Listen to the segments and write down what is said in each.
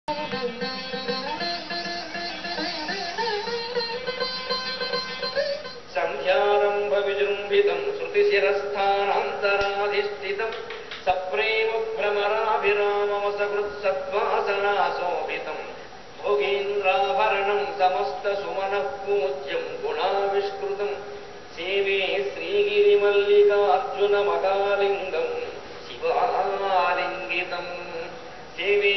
సంధ్యారంభ విజృంభితం శృతిశిరస్థానాంతరాధిష్ఠితం సప్రేమ భ్రమరాభిరామమసకృత్సద్వాసనాశోభితం భోగేంద్రాభరణం సమస్త సుమనః పూజ్యం గుణావిష్కృతం సేవే శ్రీగిరిమల్లికార్జునమకాలింగం శివాలింగితం సేవే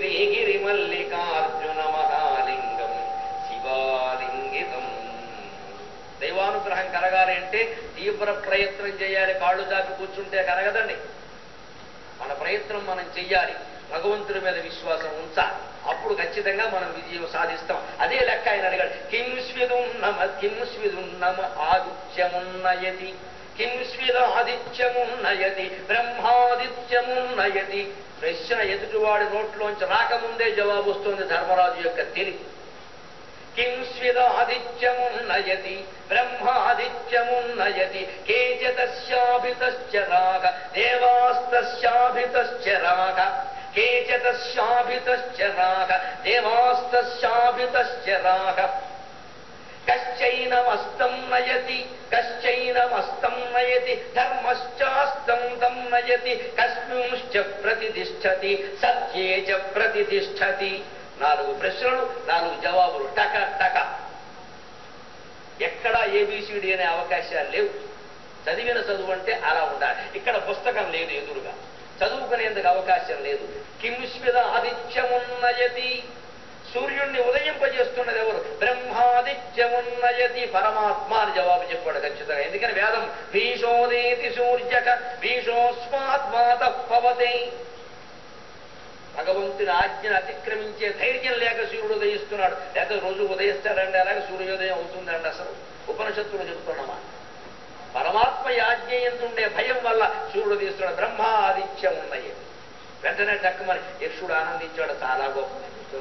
శ్రీగిరిమల్లికార్జునమహాలింగం శివాలింగితం దైవానుగ్రహం కలగాలి అంటే తీవ్ర ప్రయత్నం చేయాలి కాళ్ళు దాపి కూర్చుంటే కలగదండి మన ప్రయత్నం మనం చెయ్యాలి భగవంతుడి మీద విశ్వాసం ఉంచాలి అప్పుడు ఖచ్చితంగా మనం విజయం సాధిస్తాం అదే లెక్క ఆయన అడిగాడు కిం స్విదున్నమ కిం స్విదున్నమ ఆదిత్యమున్నయతి కిం స్విదాదిత్యమున్నయతి బ్రహ్మాదిత్యమున్నయతి ప్రశ్న ఎదుటివాడి నోట్లోంచి రాకముందే జవాబు వస్తుంది ధర్మరాజు యొక్క తెలివి కిం స్విదాదిత్యమున్నయతి బ్రహ్మాదిత్యమున్నయతి కేచతస్యాభితశ్చ రాగ దేవాస్తస్యాభితశ్చ రాగ కేచతస్యాభితశ్చ రాగ దేవాస్తస్యాభితశ్చ రాగ కశ్చైనమస్తం నయతి కశ్చైనమస్తం నయతి ధర్మశ్చాస్తం తం నయతి కస్మింశ్చ ప్రతిష్టతి సత్యే చ ప్రతిష్టతి నాలుగు ప్రశ్నలు నాలుగు జవాబులు టక టక ఎక్కడా ఏబిసిడి అనే అవకాశాలు లేవు చదివిన చదువు అంటే అలా ఉండాలి ఇక్కడ పుస్తకం లేదు ఎదురుగా చదువుకునేందుకు అవకాశం లేదు కింస్మిద ఆదిత్యమున్నయతి సూర్యుణ్ణి ఉదయింపజేస్తున్నది ఎవరు బ్రహ్మాదిత్యమున్నయతి పరమాత్మ అని జవాబు చెప్పాడు ఖచ్చితంగా ఎందుకని వేదం భీషోదేతి సూర్యక భీషోస్మాత్మాత పవతే భగవంతుని ఆజ్ఞను అతిక్రమించే ధైర్యం లేక సూర్యుడు ఉదయిస్తున్నాడు లేక రోజు ఉదయిస్తాడండి అలాగే సూర్యోదయం అవుతుందండి అసలు ఉపనిషత్తులు చెబుతున్నామా పరమాత్మ ఆజ్ఞ ఎందుండే భయం వల్ల సూర్యుడు తీస్తున్నాడు బ్రహ్మ ఆదిత్యం ఉన్నాయి వెంటనే టక్కుమని యక్షుడు ఆనందించాడు చాలా గొప్ప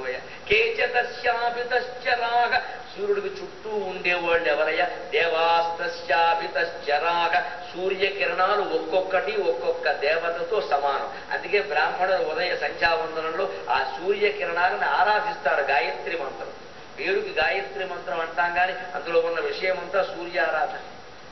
కేచతశ్చాభితశ్చరాగ సూర్యుడికి చుట్టూ ఉండేవాళ్ళు ఎవరయ్యా దేవాస్తశ్చాభితశ్చరాగ సూర్యకిరణాలు ఒక్కొక్కటి ఒక్కొక్క దేవతతో సమానం అందుకే బ్రాహ్మణులు ఉదయ సంధ్యావందనంలో ఆ సూర్యకిరణాలను ఆరాధిస్తారు గాయత్రి మంత్రం పేరుకి గాయత్రి మంత్రం అంటాం కానీ అందులో ఉన్న విషయమంతా సూర్యారాధన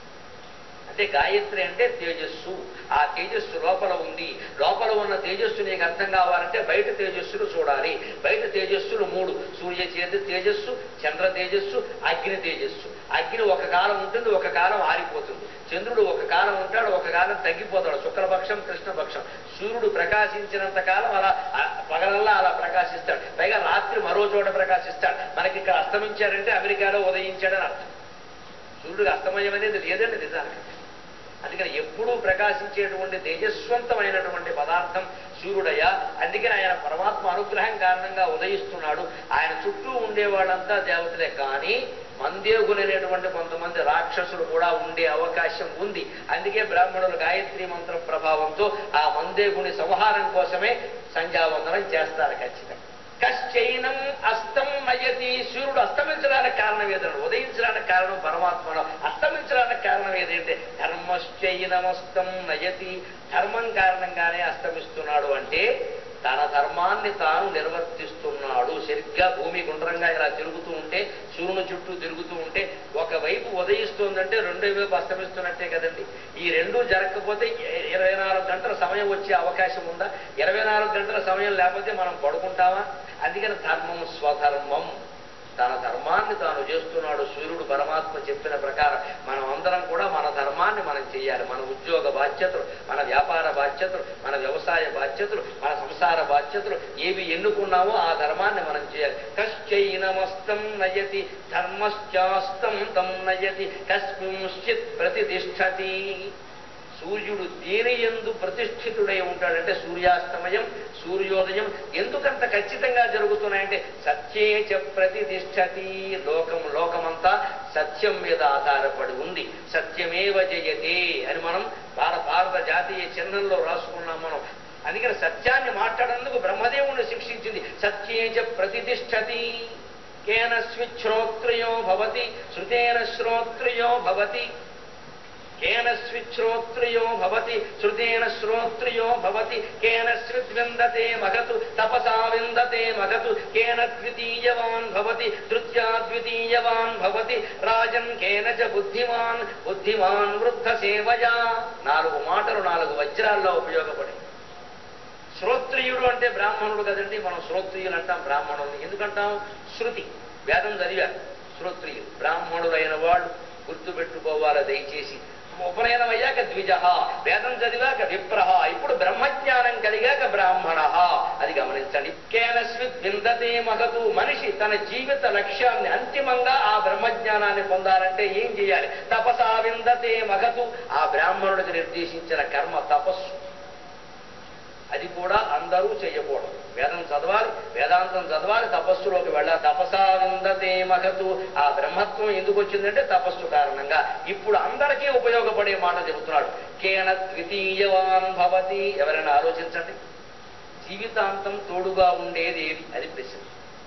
అంటే గాయత్రి అంటే తేజస్సు ఆ తేజస్సు లోపల ఉంది లోపల ఉన్న తేజస్సు నీకు అర్థం కావాలంటే బయట తేజస్సులు చూడాలి బయట తేజస్సులు మూడు సూర్య చేతి తేజస్సు చంద్ర తేజస్సు అగ్ని తేజస్సు అగ్ని ఒక కాలం ఉంటుంది ఒక కాలం ఆరిపోతుంది చంద్రుడు ఒక కాలం ఉంటాడు ఒక కాలం తగ్గిపోతాడు శుక్లపక్షం కృష్ణపక్షం సూర్యుడు ప్రకాశించినంత కాలం అలా ఆ, పగలల్లా అలా ప్రకాశిస్తాడు పైగా రాత్రి మరో చోట ప్రకాశిస్తాడు మనకి ఇక్కడ అస్తమించాడంటే అమెరికాలో ఉదయించాడని అర్థం సూర్యుడికి అస్తమయం అనేది లేదండి నిజానికి అందుకని ఎప్పుడూ ప్రకాశించేటువంటి తేజస్వంతమైనటువంటి పదార్థం సూర్యుడయ్యా అందుకని ఆయన పరమాత్మ అనుగ్రహం కారణంగా ఉదయిస్తున్నాడు ఆయన చుట్టూ ఉండే వాళ్ళంతా దేవతలే కానీ మందేగులనేటువంటి కొంతమంది రాక్షసులు కూడా ఉండే అవకాశం ఉంది అందుకే బ్రాహ్మణులు గాయత్రి మంత్ర ప్రభావంతో ఆ మందేగుని సంహారం కోసమే సంధ్యావందనం చేస్తారు ఖచ్చితంగా కశ్చైనం అస్తం నయతి సూర్యుడు అస్తమించడానికి కారణం ఏదంటే ఉదయించడానికి కారణం పరమాత్మలో అస్తమించడానికి కారణం ఏదంటే ధర్మశ్చైనమస్తం నయతి ధర్మం కారణంగానే అస్తమిస్తున్నాడు అంటే తన ధర్మాన్ని తాను నిర్వర్తిస్తున్నాడు సరిగ్గా భూమి గుండ్రంగా ఇలా తిరుగుతూ ఉంటే సూర్యుని చుట్టూ తిరుగుతూ ఉంటే ఒకవైపు ఉదయిస్తోందంటే రెండో వైపు అస్తమిస్తున్నట్టే కదండి ఈ రెండు జరగకపోతే ఇ- ఇరవై నాలుగు గంటల సమయం వచ్చే అవకాశం ఉందా ఇరవై నాలుగు గంటల సమయం లేకపోతే మనం పడుకుంటామా అందుకని ధర్మం స్వధర్మం తన ధర్మాన్ని తాను చేస్తున్నాడు సూర్యుడు పరమాత్మ చెప్పిన ప్రకారం మనం అందరం కూడా మన ధర్మాన్ని మనం చేయాలి మన ఉద్యోగ బాధ్యతలు మన వ్యాపార బాధ్యతలు మన వ్యవసాయ బాధ్యతలు మన సంసార బాధ్యతలు ఏవి ఎన్నుకున్నామో ఆ ధర్మాన్ని మనం చేయాలి కశ్చైనమస్తం నయతి ధర్మశ్చాస్తం తం నయతి కస్మింశ్చిత్ ప్రతిష్టతి సూర్యుడు దేని ఎందు ప్రతిష్ఠితుడై ఉంటాడంటే సూర్యాస్తమయం సూర్యోదయం ఎందుకంత ఖచ్చితంగా జరుగుతున్నాయంటే సత్యేచ ప్రతిష్టతి లోకం లోకమంతా సత్యం మీద ఆధారపడి ఉంది సత్యమేవ జయతే అని మనం భారత భారత జాతీయ చిహ్నంలో రాసుకున్నాం మనం అందుకని సత్యాన్ని మాట్లాడేందుకు బ్రహ్మదేవుని శిక్షించింది సత్యేచ ప్రతిష్టతి కేన స్విశ్రోత్రయో భవతి శృతేన శ్రోత్రయో భవతి కేన స్విశ్రోత్రియో భవతి శృతేన శ్రోత్రియో భవతి కేన స్విద్విందతే మగతు తపసా విందతే మగతు కేన ద్వితీయవాన్ భవతి తృత్యా ద్వితీయవాన్ భవతి రాజన్ కేన చ బుద్ధిమాన్ బుద్ధిమాన్ వృద్ధ సేవయా నాలుగు మాటలు నాలుగు వజ్రాల్లో ఉపయోగపడి శ్రోత్రియుడు అంటే బ్రాహ్మణుడు కదండి మనం శ్రోత్రియులు అంటాం బ్రాహ్మణులు ఎందుకంటాం శృతి వేదం చదివారు శ్రోత్రియులు బ్రాహ్మణులైన వాళ్ళు గుర్తుపెట్టుకోవాలి దయచేసి ఉపనయనం అయ్యాక ద్విజ వేదం చదివాక విప్రహ ఇప్పుడు బ్రహ్మజ్ఞానం కలిగాక బ్రాహ్మణ అది గమనించండి కేనస్విత్ విందతే మగతు మనిషి తన జీవిత లక్ష్యాన్ని అంతిమంగా ఆ బ్రహ్మజ్ఞానాన్ని పొందాలంటే ఏం చేయాలి తపసా విందతే మగతు ఆ బ్రాహ్మణుడికి నిర్దేశించిన కర్మ తపస్సు అది కూడా అందరూ చేయకూడదు వేదం చదవాలి వేదాంతం చదవాలి తపస్సులోకి వెళ్ళాలి తపసా విందతే మగతు ఆ బ్రహ్మత్వం ఎందుకు వచ్చిందంటే తపస్సు కారణంగా ఇప్పుడు అందరికీ ఉపయోగపడే మాట చెబుతున్నాడు కేన ద్వితీయవాన్ భవతి ఎవరైనా ఆలోచించండి జీవితాంతం తోడుగా ఉండేది ఏది అది ప్రశ్న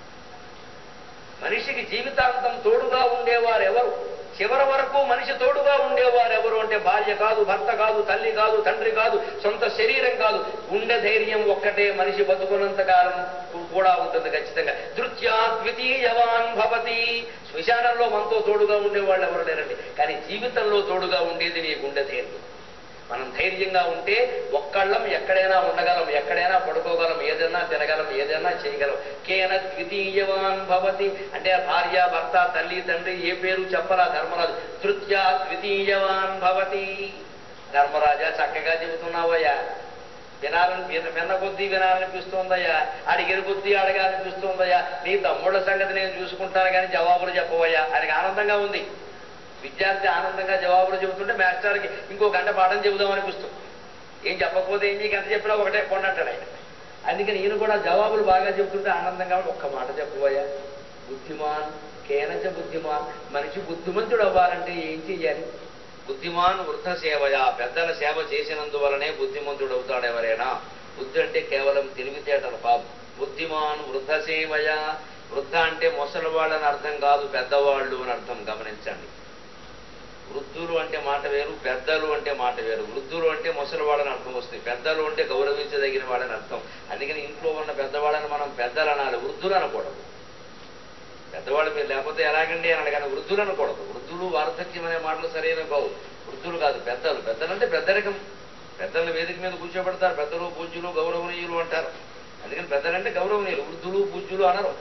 మనిషికి జీవితాంతం తోడుగా ఉండేవారు ఎవరు చివరి వరకు మనిషి తోడుగా ఉండేవారు ఎవరు అంటే భార్య కాదు భర్త కాదు తల్లి కాదు తండ్రి కాదు సొంత శరీరం కాదు గుండె ధైర్యం ఒక్కటే మనిషి బతుకున్నంత కాలం కూడా ఉంటుంది ఖచ్చితంగా దృత్యా ద్వితీయవాన్ భవతి శ్మశానంలో మనతో తోడుగా ఉండేవాళ్ళు ఎవరు లేరండి కానీ జీవితంలో తోడుగా ఉండేది నీ గుండె ధైర్యం మనం ధైర్యంగా ఉంటే ఒక్కళ్ళం ఎక్కడైనా ఉండగలం ఎక్కడైనా పడుకోగలం ఏదైనా తినగలం ఏదైనా చేయగలం కేన ద్వితీయవాన్ భవతి అంటే భార్య భర్త తల్లి తండ్రి ఏ పేరు చెప్పరా ధర్మరాజు తృత్యా ద్వితీయవాన్ భవతి ధర్మరాజా చక్కగా చెబుతున్నావయ్యా వినాలని విన- విన్న కొద్దీ వినాలనిపిస్తోందయ్యా అడిగిన కొద్దీ అడగాలనిపిస్తోందయ్యా నీ తమ్ముళ్ళ సంగతి నేను చూసుకుంటాను కానీ జవాబులు చెప్పవయ్యా ఆయనకి ఆనందంగా ఉంది విద్యార్థి ఆనందంగా జవాబులు చెబుతుంటే మాస్టర్కి ఇంకో గంట పాఠం చెబుదాం అనిపిస్తుంది ఏం చెప్పకపోతే ఏం గంట చెప్పినా ఒకటే కొండంటాడు ఆయన అందుకని ఈయన కూడా జవాబులు బాగా చెబుతుంటే ఆనందంగా ఉంది. ఒక్క మాట చెప్పబోయా బుద్ధిమాన్ కేనచ బుద్ధిమాన్ మనిషి బుద్ధిమంతుడు అవ్వాలంటే ఏం చెయ్యాలి బుద్ధిమాన్ వృద్ధ సేవయా పెద్దల సేవ చేసినందువలనే బుద్ధిమంతుడు అవుతాడు ఎవరైనా బుద్ధి అంటే కేవలం తెలివితేటలు పాపం బుద్ధిమాన్ వృద్ధ సేవయా వృద్ధ అంటే ముసలి వాళ్ళని అర్థం కాదు పెద్దవాళ్ళు అని అర్థం గమనించండి వృద్ధులు అంటే మాట వేరు పెద్దలు అంటే మాట వేరు వృద్ధులు అంటే ముసలి వాళ్ళని అర్థం వస్తుంది పెద్దలు అంటే గౌరవించదగిన వాళ్ళని అర్థం అందుకని ఇంట్లో ఉన్న పెద్దవాళ్ళని మనం పెద్దలు అనాలి వృద్ధులు అనకూడదు పెద్దవాళ్ళు మీరు లేకపోతే ఎలాగండి అని అడగాలి వృద్ధులు అనకూడదు వృద్ధులు వార్ధక్యం అనే మాటలు సరైన కావు వృద్ధులు కాదు పెద్దలు పెద్దలు అంటే పెద్దరికం పెద్దలను వేదిక మీద కూర్చోబెడతారు పెద్దలు పూజ్యులు గౌరవనీయులు అంటారు అందుకని పెద్దలంటే గౌరవనీయులు వృద్ధులు పూజ్యులు అనరు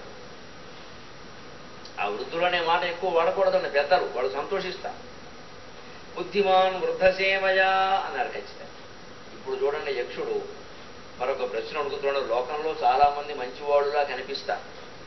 ఆ వృద్ధులు అనే మాట ఎక్కువ వాడకూడదండి పెద్దలు వాళ్ళు సంతోషిస్తారు బుద్ధిమాన్ వృద్ధసేమయా అన్నారు ఖచ్చితంగా ఇప్పుడు చూడండి యక్షుడు మరొక ప్రశ్న అడుగుతున్నాడు లోకంలో చాలా మంది మంచివాళ్ళులా కనిపిస్తారు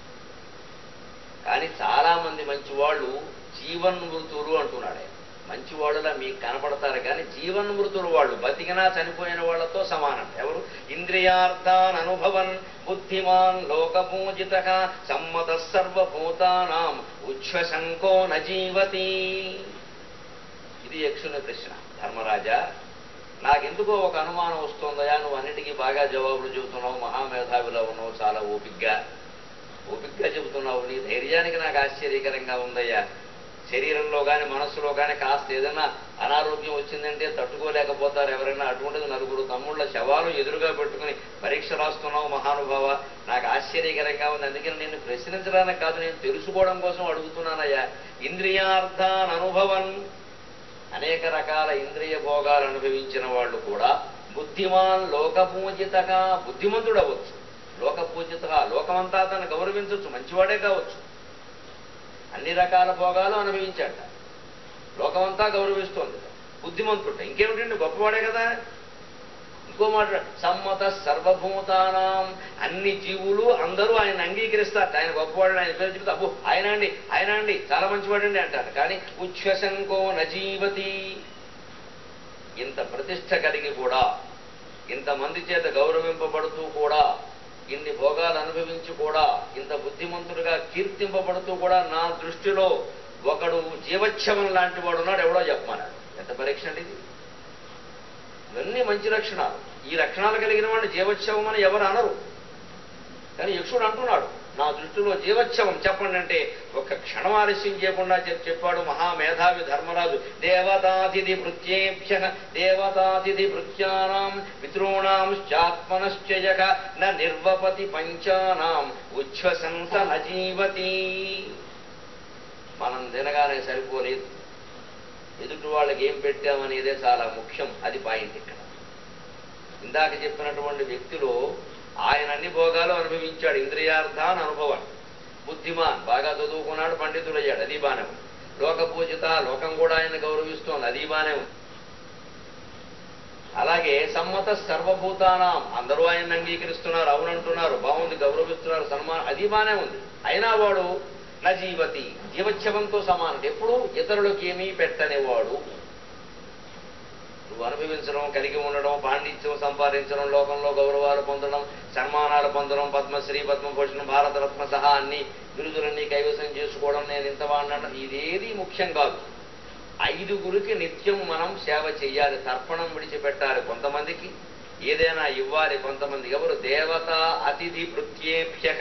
కానీ చాలా మంది మంచివాళ్ళు జీవన్మృతులు అంటున్నాడు ఆయన మంచివాళ్ళులా మీకు కనపడతారు కానీ జీవన్మృతులు వాళ్ళు బతికినా చనిపోయిన వాళ్ళతో సమానం ఎవరు ఇంద్రియార్థాన్ అనుభవన్ బుద్ధిమాన్ లోకపూజిత సమ్మత సర్వభూతానాం ఉచ్ఛ్వశంకో నజీవతి ఇది యక్షుని ప్రశ్న ధర్మరాజా నాకెందుకో ఒక అనుమానం వస్తుందయా నువ్వు అన్నిటికీ బాగా జవాబులు చెబుతున్నావు మహామేధావిలో ఉన్నావు చాలా ఓపిగ్గా ఓపిగ్గా చెబుతున్నావు నీ ధైర్యానికి నాకు ఆశ్చర్యకరంగా ఉందయ్యా శరీరంలో కానీ మనస్సులో కానీ కాస్త ఏదైనా అనారోగ్యం వచ్చిందంటే తట్టుకోలేకపోతారు ఎవరైనా అటువంటిది నలుగురు తమ్ముళ్ళ శవాలు ఎదురుగా పెట్టుకుని పరీక్ష రాస్తున్నావు మహానుభావ నాకు ఆశ్చర్యకరంగా ఉంది అందుకని నేను ప్రశ్నించడానికి కాదు నేను తెలుసుకోవడం కోసం అడుగుతున్నానయ్యా ఇంద్రియార్థాన్ అనుభవన్ అనేక రకాల ఇంద్రియ భోగాలు అనుభవించిన వాళ్ళు కూడా బుద్ధిమాన్ లోకపూజితగా బుద్ధిమంతుడు అవ్వచ్చు లోకపూజితగా లోకమంతా తను గౌరవించవచ్చు మంచివాడే కావచ్చు అన్ని రకాల భోగాలు అనుభవించాట లోకమంతా గౌరవిస్తోంది బుద్ధిమంతుడు ఇంకేమిటండి గొప్పవాడే కదా ఇంకో మాట సమ్మత సర్వభూతానాం అన్ని జీవులు అందరూ ఆయన అంగీకరిస్తారు ఆయన గొప్పవాడు ఆయన పేరు చెబితే అబ్బో ఆయన అండి ఆయన అండి చాలా మంచివాడండి అంటారు కానీ ఉచ్ఛ్వసంకో నజీవతి ఇంత ప్రతిష్ట కలిగి కూడా ఇంతమంది చేత గౌరవింపబడుతూ కూడా ఇన్ని భోగాలు అనుభవించి కూడా ఇంత బుద్ధిమంతుడిగా కీర్తింపబడుతూ కూడా నా దృష్టిలో ఒకడు జీవచ్ఛవం లాంటి వాడు ఉన్నాడు ఎవడో చెప్పమన్నాడు ఎంత పరీక్ష అండి ఇది ఇవన్నీ మంచి లక్షణాలు ఈ లక్షణాలు కలిగిన వాడిని జీవోత్సవం అని ఎవరు అనరు కానీ యక్షుడు అంటున్నాడు నా దృష్టిలో జీవోత్సవం చెప్పండి అంటే ఒక క్షణం ఆలస్యం చేయకుండా చెప్- చెప్పాడు మహామేధావి ధర్మరాజు దేవతాతిథి భృత్యేభ్య దేవతాతిథి భృత్యానాం పితॄణాం చాత్మనశ్చయక న నిర్వపతి పంచానాం ఉచ్ఛ్వసంస నజీవతి మనం తినగానే సరిపోలేదు ఎదుటి వాళ్ళకి ఏం పెట్టామనేదే చాలా ముఖ్యం అది పాయింట్ ఇక్కడ ఇందాక చెప్పినటువంటి వ్యక్తిలో ఆయన అన్ని భోగాలు అనుభవించాడు ఇంద్రియార్థాన్ అనుభవాలు బుద్ధిమాన్ బాగా చదువుకున్నాడు పండితుడయ్యాడు అది బానే ఉంది లోక పూజిత లోకం కూడా ఆయన గౌరవిస్తోంది అది బానే ఉంది అలాగే సమ్మత సర్వభూతానాం అందరూ ఆయన అంగీకరిస్తున్నారు అవునంటున్నారు బాగుంది గౌరవిస్తున్నారు సన్మానం అది బానే ఉంది అయినా వాడు నా జీవతి జీవోత్సవంతో సమానం ఎప్పుడు ఇతరులకు ఏమీ పెట్టనివాడు నువ్వు అనుభవించడం కలిగి ఉండడం పాండిత్యం సంపాదించడం లోకంలో గౌరవాలు పొందడం సన్మానాలు పొందడం పద్మశ్రీ పద్మభూషణం భారతరత్న సహా అన్ని బిరుదులన్నీ కైవసం చేసుకోవడం నేను ఇంత వాడినాను ఇదేది ముఖ్యం కాదు ఐదుగురికి నిత్యం మనం సేవ చెయ్యాలి తర్పణం విడిచిపెట్టాలి కొంతమందికి ఏదైనా ఇవ్వాలి కొంతమంది ఎవరు దేవత అతిథి భృత్యేభ్యక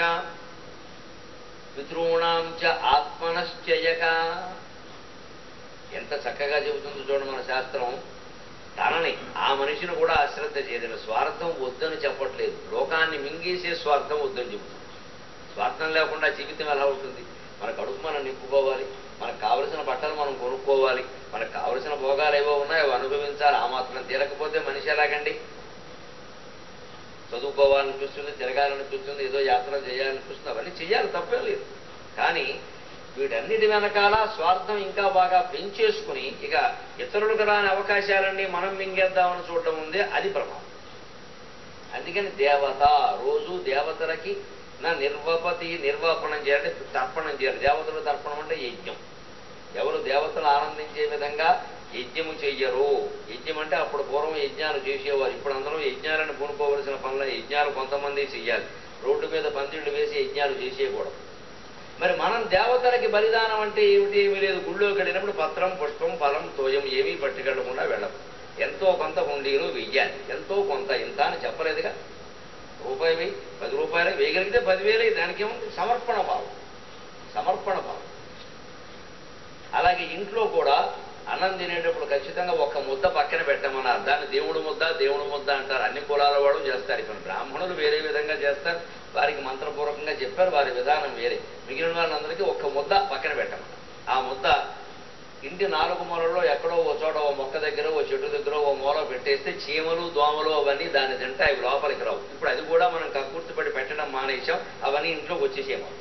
పితృణాం చ ఆత్మనశ్చయక ఎంత చక్కగా చెబుతుందో చూడండి మన శాస్త్రం తనని ఆ మనిషిని కూడా అశ్రద్ధ చేయదని స్వార్థం వద్దని చెప్పట్లేదు లోకాన్ని మింగేసే స్వార్థం వద్దని చెబుతుంది స్వార్థం లేకుండా జీవితం ఎలా ఉంటుంది మన కడుపు మనం నింపుకోవాలి మనకు కావలసిన బట్టలు మనం కొనుక్కోవాలి మనకు కావలసిన భోగాలు ఏవో ఉన్నాయో అవి అనుభవించాలి ఆ మాత్రం తీరకపోతే మనిషి ఎలాగండి చదువుకోవాలని చూస్తుంది తిరగాలని చూస్తుంది ఏదో యాత్ర చేయాలని చూస్తుంది అవన్నీ చెయ్యాలి తప్పే లేదు కానీ వీటన్నిటి వెనకాల స్వార్థం ఇంకా బాగా పెంచేసుకుని ఇక ఇతరులకు రాని అవకాశాలన్నీ మనం మింగేద్దామని చూడటం ఉందే అది ప్రమాదం అందుకని దేవత రోజు దేవతలకి నా నిర్వపతి నిర్వాపణం చేయాలి తర్పణం చేయాలి దేవతల తర్పణం అంటే యజ్ఞం ఎవరు దేవతలు ఆనందించే విధంగా యజ్ఞము చెయ్యరు యజ్ఞం అంటే అప్పుడు పూర్వం యజ్ఞాలు చేసేవారు ఇప్పుడు అందరూ యజ్ఞాలను పూనుకోవలసిన పనుల యజ్ఞాలు కొంతమంది చెయ్యాలి రోడ్డు మీద పందిళ్ళు వేసి యజ్ఞాలు చేసేయకూడదు మరి మనం దేవతలకి బలిదానం అంటే ఏమిటి ఏమీ లేదు గుళ్ళోకి వెళ్ళినప్పుడు పత్రం పుష్పం ఫలం తోయం ఏమీ పట్టుకెళ్లకుండా వెళ్ళం ఎంతో కొంత ఉండీలు వెయ్యాలి ఎంతో కొంత ఇంత అని చెప్పలేదుగా రూపాయి వెయ్యి పది రూపాయలు వేయగలిగితే పదివేలే దానికి ఏముంది సమర్పణ భావం సమర్పణ భావం అలాగే ఇంట్లో కూడా అన్నం తినేటప్పుడు ఖచ్చితంగా ఒక ముద్ద పక్కన పెట్టమన్నారు దాన్ని దేవుడు ముద్ద దేవుడు ముద్ద అంటారు అన్ని కులాల వాళ్ళు చేస్తారు ఇప్పుడు బ్రాహ్మణులు వేరే విధంగా చేస్తారు వారికి మంత్రపూర్వకంగా చెప్పారు వారి విధానం వేరే మిగిలిన వాళ్ళందరికీ ఒక్క ముద్ద పక్కన పెట్టమన్నారు ఆ ముద్ద ఇంటి నాలుగు మూలలో ఎక్కడో ఓ చోట ఓ మొక్క దగ్గర ఓ చెట్టు దగ్గర ఓ మూల పెట్టేస్తే చీమలు దోమలు అవన్నీ దాని తింటే అవి లోపలికి రావు ఇప్పుడు అది కూడా మనం కక్కుర్తిపడి పెట్టడం మానేశాం అవన్నీ ఇంట్లోకి వచ్చేసేమో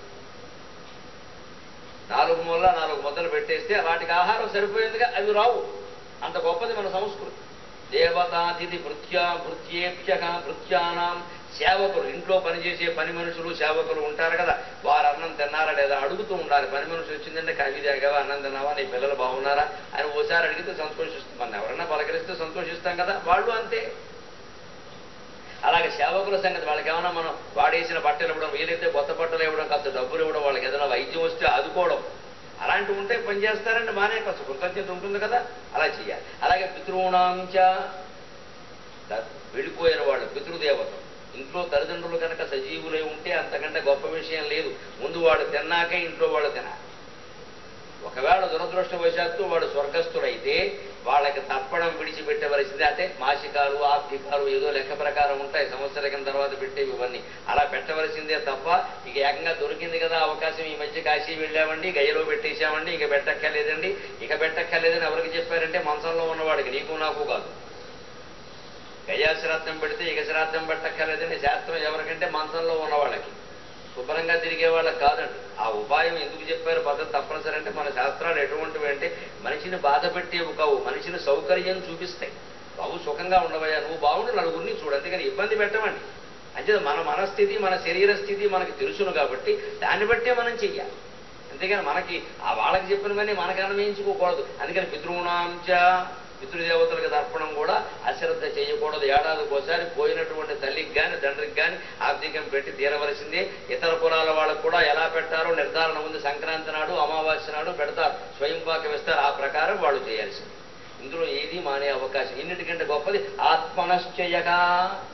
నాలుగు మూల నాలుగు ముద్దలు పెట్టేస్తే వాటికి ఆహారం సరిపోయేందుగా అవి రావు అంత గొప్పది మన సంస్కృతి దేవతాతిథి భృత్యా భృత్యేభ్యక భృత్యానాం సేవకులు ఇంట్లో పనిచేసే పని మనుషులు సేవకులు ఉంటారు కదా వారు అన్నం తిన్నారా లేదా అడుగుతూ ఉండాలి పని మనిషి వచ్చిందంటే కవి తాగావా అన్నం తిన్నావా నీ పిల్లలు బాగున్నారా అని ఓసారి అడిగితే సంతోషిస్తాం మనం ఎవరన్నా పలకరిస్తే సంతోషిస్తాం కదా వాళ్ళు అంతే అలాగే సేవకుల సంగతి వాళ్ళకి ఏమైనా మనం వాడేసిన బట్టలు ఇవ్వడం వీలైతే కొత్త బట్టలు ఇవ్వడం కాస్త డబ్బులు ఇవ్వడం వాళ్ళకి ఏదైనా వైద్యం వస్తే ఆదుకోవడం అలాంటివి ఉంటే పని చేస్తారంటే బాగానే కాస్త కృతజ్ఞత ఉంటుంది కదా అలా చేయాలి అలాగే పితృణాంచ ద- వెళ్ళిపోయిన వాళ్ళు పితృదేవత ఇంట్లో తల్లిదండ్రులు కనుక సజీవులై ఉంటే అంతకంటే గొప్ప విషయం లేదు ముందు వాడు తిన్నాకే ఇంట్లో వాడు తినాలి ఒకవేళ దురదృష్టవశాత్తు వాడు స్వర్గస్థుడైతే వాళ్ళకి తప్పడం విడిచిపెట్టవలసిందే అంటే మాసికాలు ఆర్థికాలు ఏదో లెక్క ప్రకారం ఉంటాయి సంవత్సరం తర్వాత పెట్టేవి ఇవన్నీ అలా పెట్టవలసిందే తప్ప ఇక ఏకంగా దొరికింది కదా అవకాశం ఈ మధ్య కాశీ వెళ్ళామండి గయ్యలో పెట్టేశామండి ఇక పెట్టక్కర్లేదండి ఇక పెట్టక్కర్లేదని ఎవరికి చెప్పారంటే మంచంలో ఉన్నవాడికి నీకు నాకు కాదు గయా శ్రాద్ధం పెడితే ఇక శ్రాద్ధం పెట్టక్కర్లేదని శాస్త్రం ఎవరికంటే మంచంలో ఉన్నవాళ్ళకి శుభ్రంగా తిరిగే వాళ్ళకి కాదండి ఆ ఉపాయం ఎందుకు చెప్పారు పద్ధతి తప్పనిసరి అంటే మన శాస్త్రాలు ఎటువంటివి అంటే మనిషిని బాధ పెట్టేవి కావు మనిషిని సౌకర్యం చూపిస్తాయి బాబు సుఖంగా ఉండవయ్యా నువ్వు బాగుండు నలుగురిని చూడు అంతేగాని ఇబ్బంది పెట్టమండి అంటే మన మనస్థితి మన శరీర స్థితి మనకి తెలుసును కాబట్టి దాన్ని బట్టే మనం చెయ్యాలి అంతేగాని మనకి ఆ వాళ్ళకి చెప్పినవన్నీ మనకి అన్వయించుకోకూడదు అందుకని పితృణాంచ పితృదేవతలకు తర్పణం కూడా అశ్రద్ధ చేయకూడదు ఏడాదికి ఒకసారి పోయినటువంటి తల్లికి కానీ తండ్రికి కానీ ఆర్థికం పెట్టి తీరవలసిందే ఇతర కులాల వాళ్ళకు కూడా ఎలా పెట్టారో నిర్ధారణ ఉంది సంక్రాంతి నాడు అమావాస్య నాడు పెడతారు స్వయం పాకం ఇస్తారు ఆ ప్రకారం వాళ్ళు చేయాల్సింది ఇందులో ఏది మానే అవకాశం ఇన్నిటికంటే గొప్పది ఆత్మనశ్చయగా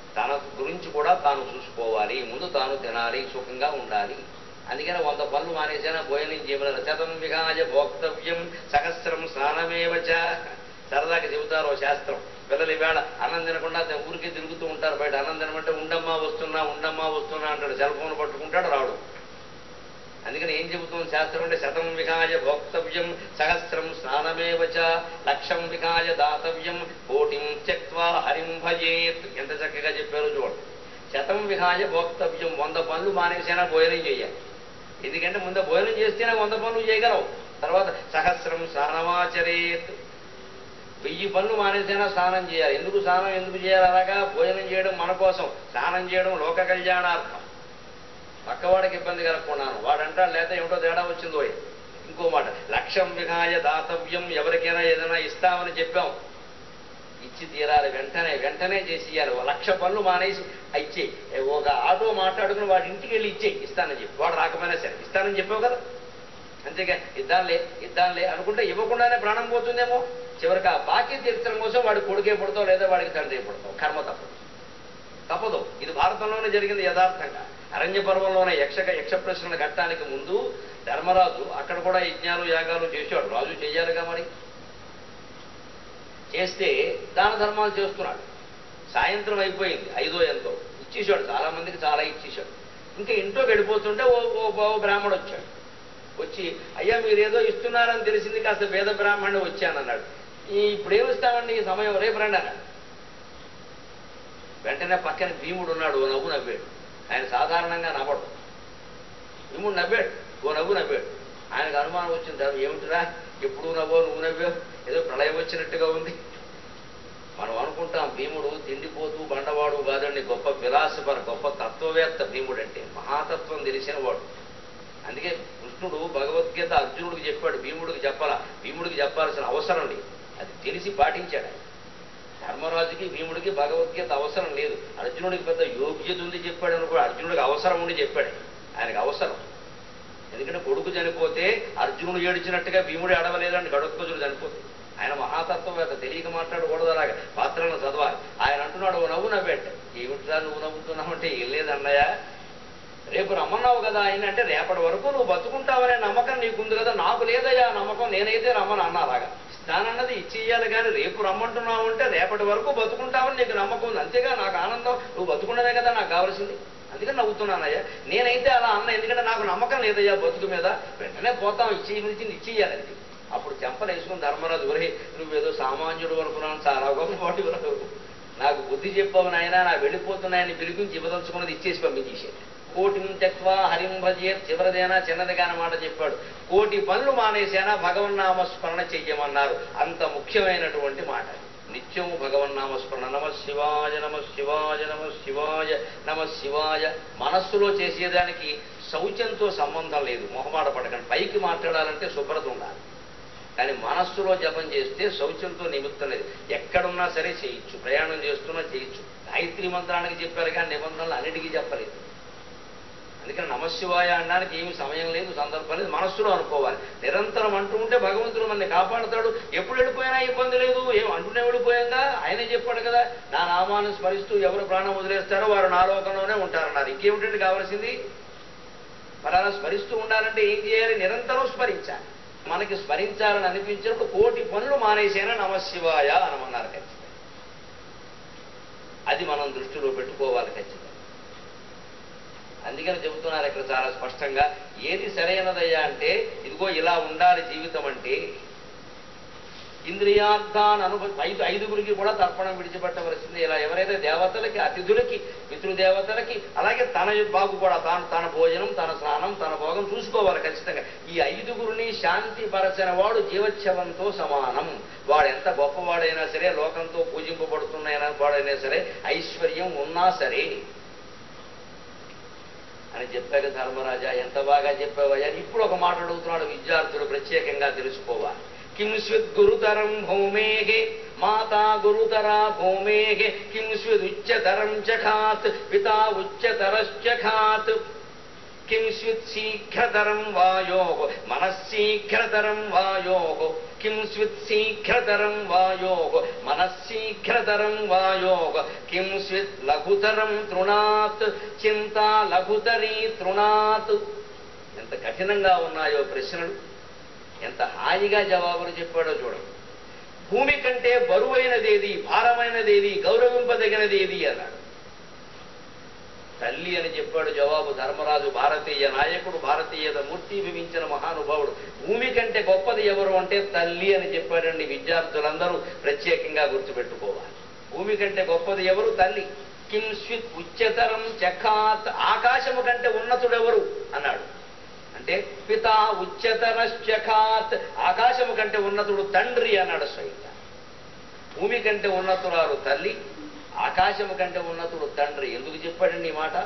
తన గురించి కూడా తాను చూసుకోవాలి ముందు తాను తినాలి సుఖంగా ఉండాలి అందుకని వంద పనులు మానేసినా భోజనం చేయమన్నారు శతం విహాయ భోక్తవ్యం సహస్రం స్నానమేవచ సరదాగా చెబుతారు ఓ శాస్త్రం పిల్లలు ఈవేళ అన్నం తినకుండా తే- ఊరికే తిరుగుతూ ఉంటారు బయట అన్నం తినమంటే ఉండమ్మా వస్తున్నా ఉండమ్మా వస్తున్నా అంటాడు సెల్ ఫోన్ పట్టుకుంటాడు రాడు అందుకని ఏం చెబుతుంది శాస్త్రం అంటే శతం విహాయ భోక్తవ్యం సహస్రం స్నానమేవచ లక్షం విహాయ దాతవ్యం కోటిం త్యక్వా హరిం భజేత్ ఎంత చక్కగా చెప్పారో చూడండి శతం విహాయ భోక్తవ్యం వంద పనులు మానేసైనా భోజనం చేయాలి ఎందుకంటే ముందు భోజనం చేస్తేనే వంద పనులు చేయగలవు తర్వాత సహస్రం స్నానమాచరేత్ వెయ్యి పనులు మానేసైనా స్నానం చేయాలి ఎందుకు స్నానం ఎందుకు చేయాలి అలాగా భోజనం చేయడం మన కోసం స్నానం చేయడం లోక కళ్యాణార్థం పక్కవాడికి ఇబ్బంది కలగకున్నాను వాడంటాడు లేదా ఏమిటో తేడా వచ్చిందో ఇంకో మాట లక్ష్యం విహాయ దాతవ్యం ఎవరికైనా ఏదైనా ఇస్తామని చెప్పాం ఇచ్చి తీరాలి వెంటనే వెంటనే చేసి ఇయ్యాలి ఓ లక్ష పనులు మానేసి ఇచ్చే ఒక ఆటో మాట్లాడుకుని వాడి ఇంటికి వెళ్ళి ఇచ్చే ఇస్తానని చెప్పి వాడు రాకపోయినా సరే ఇస్తానని చెప్పావు కదా అంతేగా ఇద్దాంలే ఇద్దాంలే అనుకుంటే ఇవ్వకుండానే ప్రాణం పోతుందేమో చివరికి ఆ బాకీ తీర్చడం కోసం వాడి కొడుకే పుడతావు లేదా వాడికి తండ్రి పుడతావు కర్మ తప్పదు తప్పదు ఇది భారతంలోనే జరిగింది యథార్థంగా అరణ్య పర్వంలోనే యక్షక యక్ష ప్రశ్నలు కట్టడానికి ముందు ధర్మరాజు అక్కడ కూడా యజ్ఞాలు యాగాలు చేశాడు రాజు చెయ్యాలిగా మరి చేస్తే దాన ధర్మాలు చేస్తున్నాడు సాయంత్రం అయిపోయింది ఐదో ఎంతో ఇచ్చేశాడు చాలా మందికి చాలా ఇచ్చేశాడు ఇంకా ఇంట్లో గడిపోతుంటే ఓ ఓ ఓ బ్రాహ్మడు వచ్చాడు వచ్చి అయ్యా మీరు ఏదో ఇస్తున్నారని తెలిసింది కాస్త వేద బ్రాహ్మణుడు వచ్చానన్నాడు ఈ ఇప్పుడు ఏమిస్తామండి ఈ సమయం రేపు రండి అన్నాడు వెంటనే పక్కన భీముడు ఉన్నాడు ఓ నవ్వు నవ్వాడు ఆయన సాధారణంగా నవ్వడు భీముడు నవ్వాడు ఓ నవ్వు నవ్వాడు ఆయనకు అనుమానం వచ్చింది ఏమిటిరా ఎప్పుడు నవ్వో నువ్వు నవ్వావు ఏదో ప్రళయం వచ్చినట్టుగా ఉంది మనం అనుకుంటాం భీముడు తిండిపోతూ బండవాడు కాదండి గొప్ప విలాసపర గొప్ప తత్వవేత్త భీముడు అంటే మహాతత్వం తెలిసిన వాడు అందుకే కృష్ణుడు భగవద్గీత అర్జునుడికి చెప్పాడు భీముడికి చెప్పాలా భీముడికి చెప్పాల్సిన అవసరం లేదు అది తెలిసి పాటించాడు ఆయన ధర్మరాజుకి భీముడికి భగవద్గీత అవసరం లేదు అర్జునుడికి పెద్ద యోగ్యత ఉంది చెప్పాడు అనుకో అర్జునుడికి అవసరం ఉండి చెప్పాడు ఆయనకు అవసరం ఎందుకంటే కొడుకు చనిపోతే అర్జునుడు ఏడిచినట్టుగా భీముడు ఏడవలేదండి గడొక్కజుడు చనిపోతే ఆయన మహాతత్వవేత్త తెలియక మాట్లాడకూడదు అలాగా పాత్రలను చదవాలి ఆయన అంటున్నాడు ఓ నవ్వు నవ్వేట ఏమిట్రా నువ్వు నవ్వుతున్నావు అంటే ఏం లేదన్నయ్య రేపు రమ్మన్నావు కదా ఆయన అంటే రేపటి వరకు నువ్వు బతుకుంటావనే నమ్మకం నీకుంది కదా నాకు లేదయ్యా ఆ నమ్మకం నేనైతే రమ్మని అన్నా అలాగా ఇస్తానన్నది ఇచ్చేయాలి కానీ రేపు రమ్మంటున్నావు అంటే రేపటి వరకు బతుకుంటావని నీకు నమ్మకం ఉంది అంతేగా నాకు ఆనందం నువ్వు బతుకున్నదే కదా నాకు కావాల్సింది అందుకని నవ్వుతున్నానయ్యా నేనైతే అలా అన్న ఎందుకంటే నాకు నమ్మకం లేదయ్యా బతుకు మీద వెంటనే పోతాం ఇచ్చేయమని ఇచ్చేయాలండి అప్పుడు చెంపలు వేసుకుని ధర్మరాజు ఒరే నువ్వేదో సామాన్యుడు అనుకున్నాను చాలా గొప్పవాటి నాకు బుద్ధి చెప్పావు నాయన నా వెళ్ళిపోతున్నాయని పిలిపించి ఇవ్వదలుచుకున్నది ఇచ్చేసి పంపించేసాడు కోటి తెక్వా హరిం భజే చివరిదేనా చిన్నదిగా మాట చెప్పాడు కోటి పనులు మానేసేనా భగవన్నామ స్మరణ చెయ్యమన్నారు అంత ముఖ్యమైనటువంటి మాట నిత్యము భగవన్నామ స్మరణ నమ శివాయ నమ శివాయ నమ శివాయ నమ శివాయ మనస్సులో చేసేదానికి శౌచంతో సంబంధం లేదు మొహమాట పడకండి పైకి మాట్లాడాలంటే శుభ్రత ఉండాలి కానీ మనస్సులో జపం చేస్తే శౌచంతో నిమిత్తం లేదు ఎక్కడున్నా సరే చేయొచ్చు ప్రయాణం చేస్తున్నా చేయొచ్చు గాయత్రి మంత్రానికి చెప్పారు కానీ నిబంధనలు అన్నిటికీ చెప్పలేదు అందుకని నమశివాయ అనడానికి ఏమి సమయం లేదు సందర్భం లేదు మనస్సులో అనుకోవాలి నిరంతరం అంటూ ఉంటే భగవంతుడు మనల్ని కాపాడుతాడు ఎప్పుడు వెళ్ళిపోయినా ఇబ్బంది లేదు ఏం అంటూనే వెళ్ళిపోయాంగా ఆయనే చెప్పాడు కదా నా నామాన్ని స్మరిస్తూ ఎవరు ప్రాణం వదిలేస్తారో వారు నా లోకంలోనే ఉంటారన్నారు ఇంకేమిటంటే కావాల్సింది మరి అలా స్మరిస్తూ ఉండాలంటే ఏం చేయాలి నిరంతరం స్మరించాలి మనకి స్మరించాలని అనిపించినప్పుడు కోటి పనులు మానేసేనా నమశివాయ అనమన్నారు ఖచ్చితంగా అది మనం దృష్టిలో పెట్టుకోవాలి ఖచ్చితంగా అందుకని చెబుతున్నారు ఇక్కడ చాలా స్పష్టంగా ఏది సరైనదయ్యా అంటే ఇదిగో ఇలా ఉండాలి జీవితం అంటే ఇంద్రియార్థాన్ని అనుభవ ఐదు ఐదుగురికి కూడా తర్పణం విడిచిపెట్టవలసింది ఇలా ఎవరైతే దేవతలకి అతిథులకి పితృదేవతలకి అలాగే తన బాగు కూడా తాను తన భోజనం తన స్నానం తన భోగం చూసుకోవాలి ఖచ్చితంగా ఈ ఐదుగురిని శాంతి పరచిన వాడు జీవచ్ఛవంతో సమానం వాడు ఎంత గొప్పవాడైనా సరే లోకంతో పూజింపబడుతున్న వాడైనా సరే ఐశ్వర్యం ఉన్నా సరే అని చెప్పారు ధర్మరాజా ఎంత బాగా చెప్పావయ్యా ఇప్పుడు ఒక మాట అడుగుతున్నాడు విద్యార్థులు ప్రత్యేకంగా తెలుసుకోవాలి కిం స్విద్ గురుతరం భూమేహే మాతా గురుతరా భూమేహే కిం స్విద్ ఉచ్చతరం చఖాత్ పితా ఉచ్చతరశ్చఖాత్ కిం స్విత్ శీఘ్రతరం వాయో మనశీఘ్రతరం వాయో కిం స్విత్ శీఘ్రతరం వాయో మనశీఘ్రతరం వాయో కిం స్విత్ లఘుతరం తృణాత్ చింతా లఘుతరీ తృణాత్ ఎంత కఠినంగా ఉన్నాయో ప్రశ్నలు ఎంత హాయిగా జవాబులు చెప్పాడో చూడండి భూమి కంటే బరువైనదేది భారమైనదేది గౌరవింపదగినదేది అన్నాడు తల్లి అని చెప్పాడు జవాబు ధర్మరాజు భారతీయ నాయకుడు భారతీయత మూర్తి వివించిన మహానుభావుడు భూమి కంటే గొప్పది ఎవరు అంటే తల్లి అని చెప్పాడండి విద్యార్థులందరూ ప్రత్యేకంగా గుర్తుపెట్టుకోవాలి భూమి కంటే గొప్పది ఎవరు తల్లి కిం స్విత్ ఉच्चతరం చఖాత్ ఆకాశము కంటే ఉన్నతుడెవరు అన్నాడు అంటే పితా ఉच्चతరశ్చఖాత్ ఆకాశము కంటే ఉన్నతుడు తండ్రి అన్నాడు స్వయంగా భూమి కంటే ఉన్నతురాలు తల్లి ఆకాశము కంటే ఉన్నతుడు తండ్రి ఎందుకు చెప్పాడండి ఈ మాట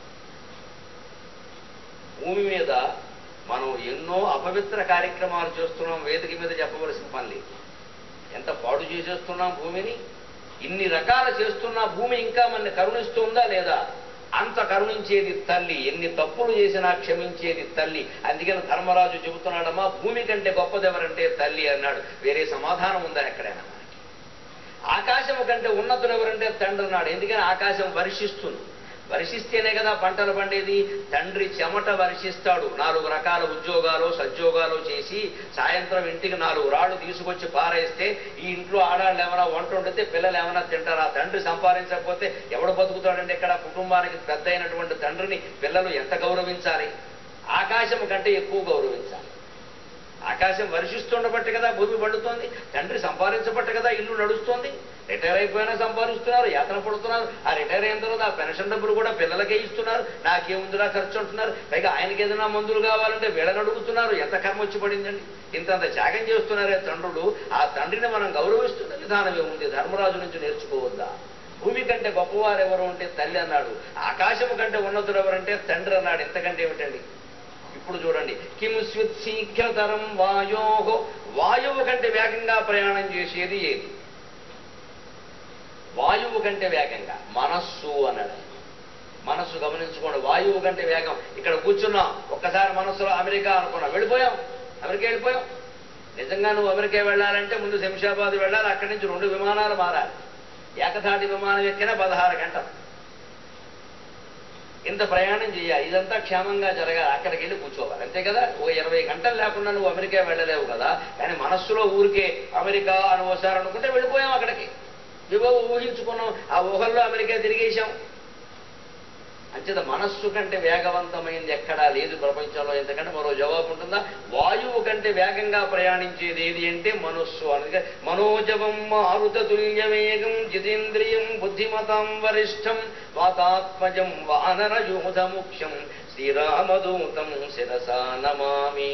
భూమి మీద మనం ఎన్నో అపవిత్ర కార్యక్రమాలు చేస్తున్నాం వేదిక మీద చెప్పవలసిన పని లేదు ఎంత పాడు చేసేస్తున్నాం భూమిని ఇన్ని రకాల చేస్తున్నా భూమి ఇంకా మన కరుణిస్తుందా లేదా అంత కరుణించేది తల్లి ఎన్ని తప్పులు చేసినా క్షమించేది తల్లి అందుకని ధర్మరాజు చెబుతున్నాడమ్మా భూమి కంటే గొప్పదెవరంటే తల్లి అన్నాడు వేరే సమాధానం ఉందా ఎక్కడైనా మనకి ఆకాశము కంటే ఉన్నతుడు ఎవరంటే తండ్రి అన్నాడు ఎందుకని ఆకాశం వర్షిస్తుంది వర్షిస్తేనే కదా పంటలు పండేది తండ్రి చెమట వర్షిస్తాడు నాలుగు రకాల ఉద్యోగాలు సద్యోగాలు చేసి సాయంత్రం ఇంటికి నాలుగు రాళ్ళు తీసుకొచ్చి పారేస్తే ఈ ఇంట్లో ఆడాళ్ళు ఏమైనా వంట వండితే పిల్లలు ఏమైనా తింటారు ఆ తండ్రి సంపాదించకపోతే ఎవడు బతుకుతాడంటే ఇక్కడ కుటుంబానికి పెద్ద అయినటువంటి తండ్రిని పిల్లలు ఎంత గౌరవించాలి ఆకాశం కంటే ఎక్కువ గౌరవించాలి ఆకాశం వర్షిస్తుండబట్టి కదా భూమి పండుతోంది తండ్రి సంపాదించబట్టి కదా ఇల్లు నడుస్తోంది రిటైర్ అయిపోయినా సంపాదిస్తున్నారు యాతన పడుతున్నారు ఆ రిటైర్ అయిన తర్వాత ఆ పెన్షన్ డబ్బులు కూడా పిల్లలకే ఇస్తున్నారు నాకేముందిరా ఖర్చు అంటున్నారు పైగా ఆయనకి ఏదైనా మందులు కావాలంటే వీళ్ళని అడుగుతున్నారు ఎంత కర్మ వచ్చి పడిందండి ఇంతంత త్యాగం చేస్తున్నారే తండ్రులు ఆ తండ్రిని మనం గౌరవిస్తున్న విధానం ఏముంది ధర్మరాజు నుంచి నేర్చుకోవద్దా భూమి కంటే గొప్పవారు ఎవరు అంటే తల్లి అన్నాడు ఆకాశము కంటే ఉన్నతుడు ఎవరంటే తండ్రి అన్నాడు ఇంతకంటే ఏమిటండి ఇప్పుడు చూడండి కిం స్విత్ శీఘ్రతరం వాయోహో వాయువు కంటే వేగంగా ప్రయాణం చేసేది ఏది వాయువు కంటే వేగంగా మనస్సు అన్నాడు ఆయన. మనస్సు గమనించుకోండి వాయువు కంటే వేగం ఇక్కడ కూర్చున్నాం ఒక్కసారి మనస్సులో అమెరికా అనుకున్నాం వెళ్ళిపోయాం అమెరికా వెళ్ళిపోయాం నిజంగా నువ్వు అమెరికా వెళ్ళాలంటే ముందు శంషాబాద్ వెళ్ళాలి అక్కడి నుంచి రెండు విమానాలు మారాలి ఏకధాటి విమానం ఎక్కినా పదహారు గంటలు ఇంత ప్రయాణం చేయాలి ఇదంతా క్షేమంగా జరగాలి అక్కడికి వెళ్ళి కూర్చోవాలి అంతే కదా ఓ ఇరవై గంటలు లేకుండా నువ్వు అమెరికా వెళ్ళలేవు కదా కానీ మనస్సులో ఊరికే అమెరికా అని ఓసారి అనుకుంటే వెళ్ళిపోయాం అక్కడికి ఇవో ఊహించుకున్నాం ఆ ఊహల్లో అమెరికా తిరిగేశాం అంచేత మనస్సు కంటే వేగవంతమైంది ఎక్కడా లేదు ప్రపంచంలో ఎందుకంటే మరో జవాబు ఉంటుందా వాయువు కంటే వేగంగా ప్రయాణించేది ఏది అంటే మనస్సు అందుకే మనోజవం మారుత తుల్య వేగం జితేంద్రియం బుద్ధిమతాం వరిష్టం వాతాత్మజం వానర యూధ ముఖ్యం శ్రీరామదూతం శిరసా నమామి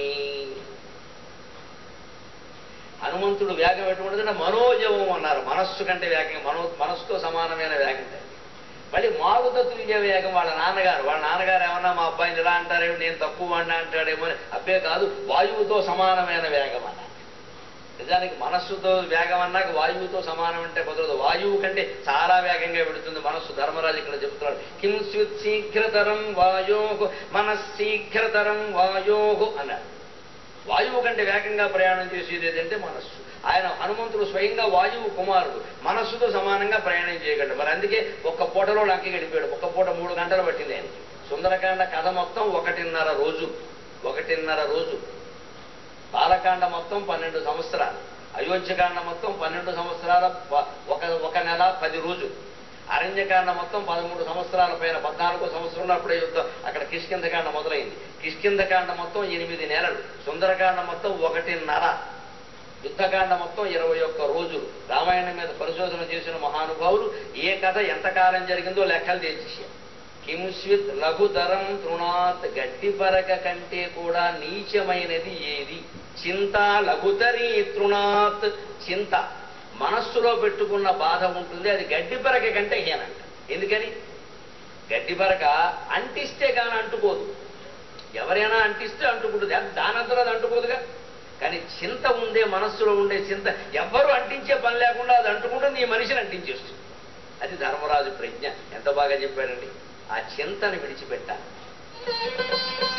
హనుమంతుడు వేగం ఎటువంటిదంటే మనోజవం అన్నారు మనస్సు కంటే వేగం మనో మనస్సుతో సమానమైన వేగం అది. మళ్ళీ మారుత తుల్య వేగం వాళ్ళ నాన్నగారు వాళ్ళ నాన్నగారు ఏమన్నా మా అబ్బాయిని ఇలా అంటారేమో నేను తక్కువ వాడినా అంటాడేమో అని అబ్బే కాదు వాయువుతో సమానమైన వేగం అన్నారు నిజానికి మనస్సుతో వేగం అన్నాక వాయువుతో సమానం అంటే కుదరదు వాయువు కంటే చాలా వేగంగా వెళుతుంది మనస్సు ధర్మరాజు ఇక్కడ చెబుతున్నాడు కిం స్విత్ శీఘ్రతరం వాయోహు మనశీఘ్రతరం వాయోహు అన్నాడు వాయువు కంటే వేగంగా ప్రయాణం చేసేది ఏదంటే మనస్సు ఆయన హనుమంతుడు స్వయంగా వాయువు కుమారుడు మనస్సుతో సమానంగా ప్రయాణం చేయగలడు మరి అందుకే ఒక్క పూటలో లంక గడిపాడు ఒక్క పూట మూడు గంటలు పట్టింది ఆయనకి సుందరకాండ కథ మొత్తం ఒకటిన్నర రోజు ఒకటిన్నర రోజు బాలకాండ మొత్తం పన్నెండు సంవత్సరాలు అయోధ్యకాండ మొత్తం పన్నెండు సంవత్సరాల ప- ఒక ఒక నెల పది రోజులు అరణ్యకాండ మొత్తం పదమూడు సంవత్సరాల పైన పద్నాలుగో సంవత్సరంలో అప్పుడే యుద్ధం అక్కడ కిష్కింధకాండ మొదలైంది కిష్కింధకాండ మొత్తం ఎనిమిది నెలలు సుందరకాండ మొత్తం ఒకటిన్నర యుద్ధకాండ మొత్తం ఇరవై ఒక్క రోజులు రామాయణం మీద పరిశోధన చేసిన మహానుభావులు ఏ కథ ఎంతకాలం జరిగిందో లెక్కలు తెచ్చేసారు కింస్విత్ లఘుతరం తృణాత్ గడ్డి పరక కంటే కూడా నీచమైనది ఏది చింత లఘుతరి తృణాత్ చింత మనస్సులో పెట్టుకున్న బాధ ఉంటుంది అది గడ్డి పరక కంటే హీనంట ఎందుకని గడ్డి పరక అంటిస్తే కానీ అంటుకోదు ఎవరైనా అంటిస్తే అంటుకుంటుంది అది దానంతరం అది అంటుకోదుగా కానీ చింత ఉండే మనస్సులో ఉండే చింత ఎవ్వరూ అంటించే పని లేకుండా అది అంటుకుంటుంది ఈ మనిషిని అంటించేస్తుంది అది ధర్మరాజు ప్రజ్ఞ ఎంత బాగా చెప్పారండి ఆ చింతని విడిచిపెట్టాలి ఆ